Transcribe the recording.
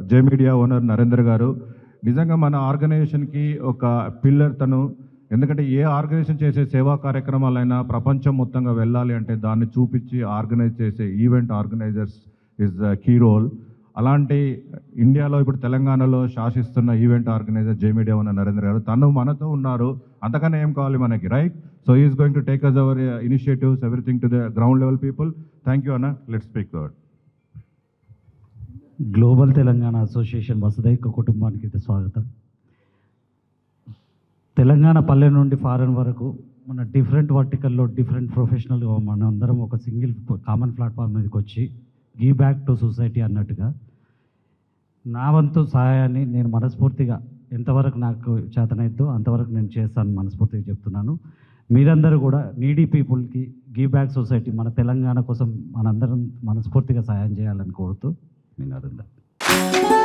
జే media owner Narendra గారు నిజంగా మన ఆర్గనైజేషన్కి ఒక పిల్లర్ తను ఎందుకంటే ఏ ఆర్గనైజేషన్ చేసే సేవా కార్యక్రమాలైనా ప్రపంచం మొత్తంగా వెళ్ళాలి అంటే దాన్ని చూపించి ఆర్గనైజ్ చేసే event organisers is key role అలాంటి ఇండియాలో ఇప్పుడు తెలంగాణలో శాసిస్తున్న ఈవెంట్ ఆర్గనైజర్ జే మీడియా ఉన్న నరేంద్ర గారు తను మనతో ఉన్నారు అంతకన్నా ఏం కావాలి మనకి right so is going to take us our initiatives everything to the ground level people thank you అన్న let speak word global Telangana association వసుదైక కుటుంబానికి అయితే స్వాగతం తెలంగాణ పల్లె నుండి ఫారెన్ వరకు మన డిఫరెంట్ వర్టికల్లో డిఫరెంట్ ప్రొఫెషనల్గా మనం అందరం ఒక సింగిల్ కామన్ ప్లాట్ఫామ్ మీదకి వచ్చి గీ బ్యాక్ టు సొసైటీ అన్నట్టుగా నా వంతు సహాయాన్ని నేను మనస్ఫూర్తిగా ఎంతవరకు నాకు చేతనైద్దో అంతవరకు నేను చేస్తాను మనస్ఫూర్తిగా చెప్తున్నాను మీరందరూ కూడా నీడీ పీపుల్కి గీ బ్యాక్ సొసైటీ మన తెలంగాణ కోసం మనందరం మనస్ఫూర్తిగా సహాయం చేయాలని కోరుతూ మీ నరేందర్